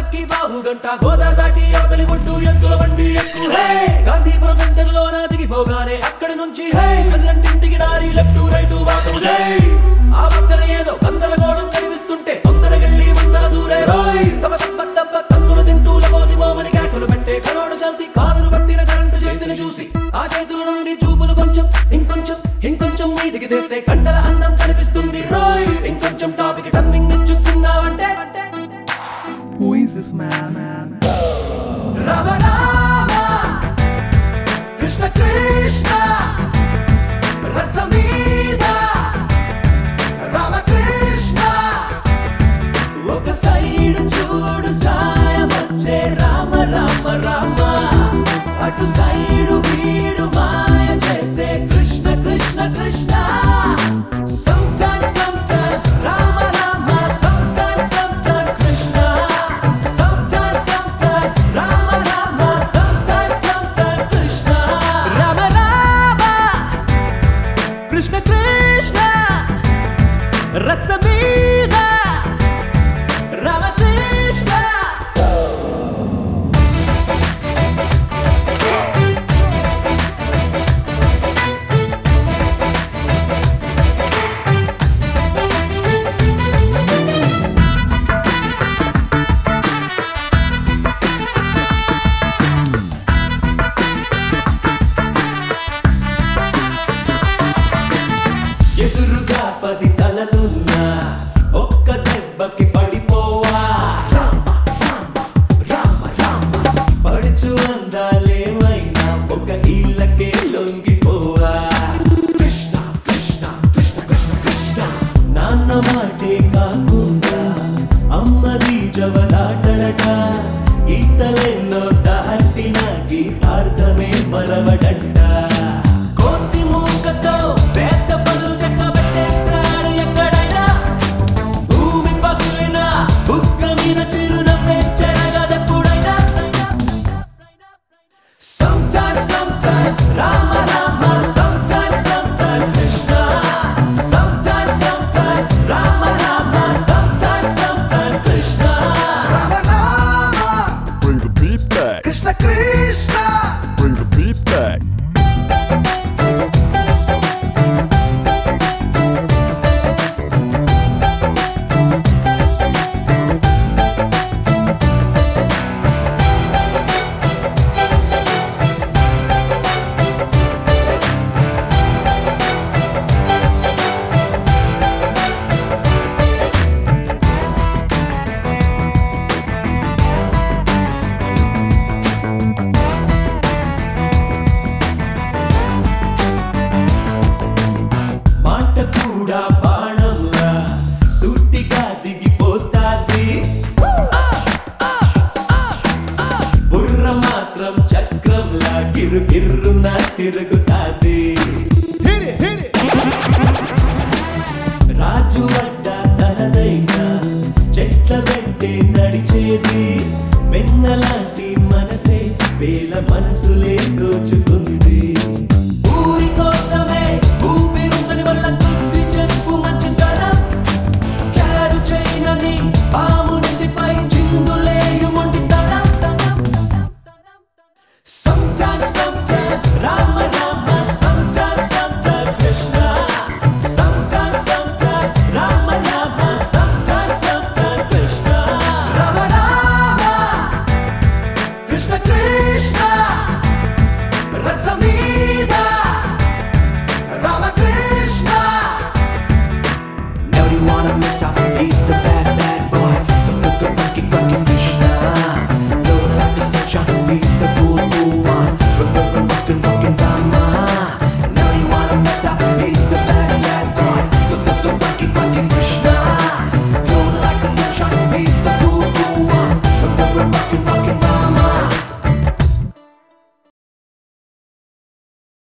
పల్లకి బాబు గంట గోదావరి దాటి అవతలి ఒడ్డు ఎత్తుల బండి ఎక్కు హే గాంధీపురం సెంటర్లోన దిగిపోగానే అక్కడి నుంచి హే ప్రెసిడెంట్ ఇంటికి దారి లెఫ్ట్ రైట్ వాకం జై ఆ పక్కన ఏదో గందరగోళం కనిపిస్తుంటే తొందరగెళ్ళి వందల దూరే రోయ్ తమ తప్ప తప్ప కన్నులు తింటూ లబోది మోమని కేకలు పెట్టే కరోడు చల్తి కాలును పట్టిన కరెంటు చేతిని చూసి ఆ చేతుల నుండి చూపులు కొంచెం ఇంకొంచెం ఇంకొంచెం మీదికి తెస్తే కండల అందం కనిపిస్తుంది రోయ్ ఇంకొంచెం టాపిక్ టర్నింగ్ ఇచ్చుకున్నావంటే Who is this man? Rama Rama Krishna Krishna రథ మీద రామకృష్ణ ఒక సైడ్ చూడు సాయం వచ్చే రామ రామ రామ అటు సైడు వీడు మాయ చేసే Krishna Krishna Krishna Sometimes, sometimes, Rama, Rama, sometimes, sometimes, Krishna. Sometimes, sometimes, Rama, Rama, sometimes, sometimes, Krishna. Rama, Rama, Krishna, Krishna. Ratsamina, Ramakrishna. ఎదురుగా పది తలలున్నా ఒక్క దెబ్బకి పడిపోవా రామ రామ రామ రామ పడుచు అందాలేమైనా ఒక ఈలకే లొంగిపోవా కృష్ణ కృష్ణ కృష్ణ కృష్ణ కృష్ణ నాన్న మాటే కాకుండా అమ్మది జవదాటడట గీతలెన్నో దాటిన గీతార్థమే మరవడంట కోతి మూకతో పేద పనులు చెక్క పెట్టేస్తాడు ఎక్కడైనా భూమి పగిలిన బుక్క మీద చిరునవ్వే చెరగదెప్పుడైనా Sometimes, sometimes, Rama, Rama, sometimes, sometimes, Krishna. Sometimes, sometimes, Rama, Rama, sometimes, sometimes, Krishna. Rama Rama, Bring the beat back. Krishna Krishna, Bring the beat back. మాట కూడా బాణంలా సూటిగా దిగిపోతాది బుర్ర మాత్రం చక్రంలా గిరు గిర్రున తిరుగుతాది రాజు వడ్డ తనదైన చెట్ల వెంటే నడిచేది వెన్నలాంటి మనసే వేల మనసులే దోచుకు